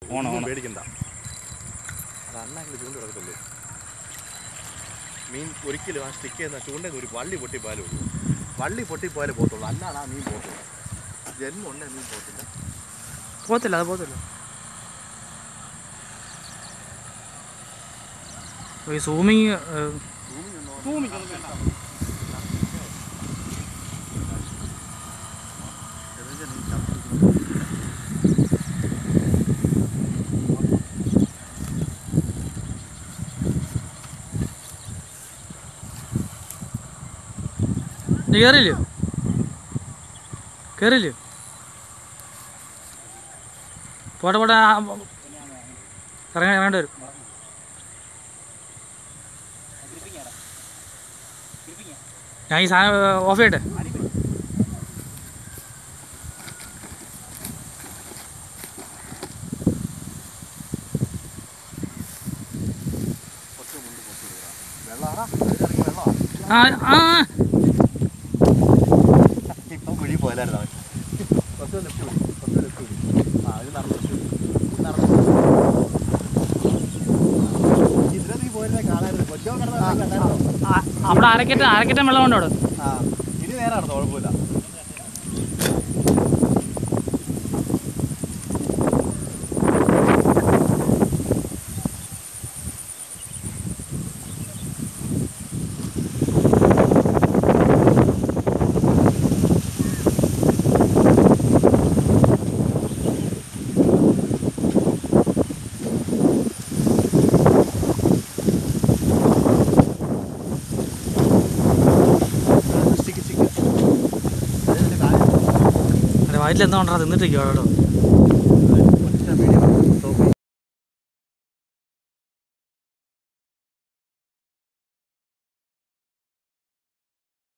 ഓണം, ഒന്നും ഓണം. പേടിക്കണ്ട അത് അണ്ണാക്കിൽ ചൂണ്ട കിടക്കത്തുള്ളൂ മീൻ ഒരിക്കലും ആ സ്റ്റിക്ക് ചെയ്യുന്ന ചൂണ്ടയിൽ ഒരു വള്ളി പൊട്ടിപ്പോയാലേ ഉള്ളൂ വള്ളി പൊട്ടിപ്പോയാലേ പോകത്തുള്ളൂ അല്ലാതെ ആ മീൻ പോകത്തില്ല ജന്മം ഉണ്ടേ മീൻ പോകത്തില്ല പോകത്തില്ല അത് പോകത്തില്ല ഈ സൂമിങ് നീ കയറിയില്ലയോ കയറിയില്ലയോ പോട്ടെ പോട്ടെ ആ, ഇറങ്ങാൻ ഇറങ്ങേണ്ടി വരും ഞാൻ ഈ സാധനം ഓഫ് ചെയ്യട്ടെ വെള്ളമാടാ ഇറങ്ങി വെള്ളമാണ് ആ ആ ആ. ഇപ്പം കുഴി പോയാലായിരുന്നു അവൻ കുറച്ച് ലെഫ്റ്റ് പിടി കുറച്ച് ലെഫ്റ്റ് പിടി ആ ഇത് നടന്നു ലെഫ്റ്റ് പിടി ഇത് നടന്നു ഇതിനെ നീ പോയിരുന്നേ കാണായിരുന്നു കൊച്ചോ കിടന്നാ കണ്ടായിരുന്നോ ആ, അവിടെ അരക്കറ്റ അരക്കറ്റം വെള്ളമുണ്ട് അവിടെ ആ ഇനി നേരെ നടന്നു കുഴപ്പമില്ല സ്റ്റിക്ക് സ്റ്റിക്ക് അതിന്റെ കാര്യം എൻ്റെ വയറ്റിൽ എന്താ കൊണ്ടാ തിന്നിട്ടിരിക്കുവാ കേട്ടോ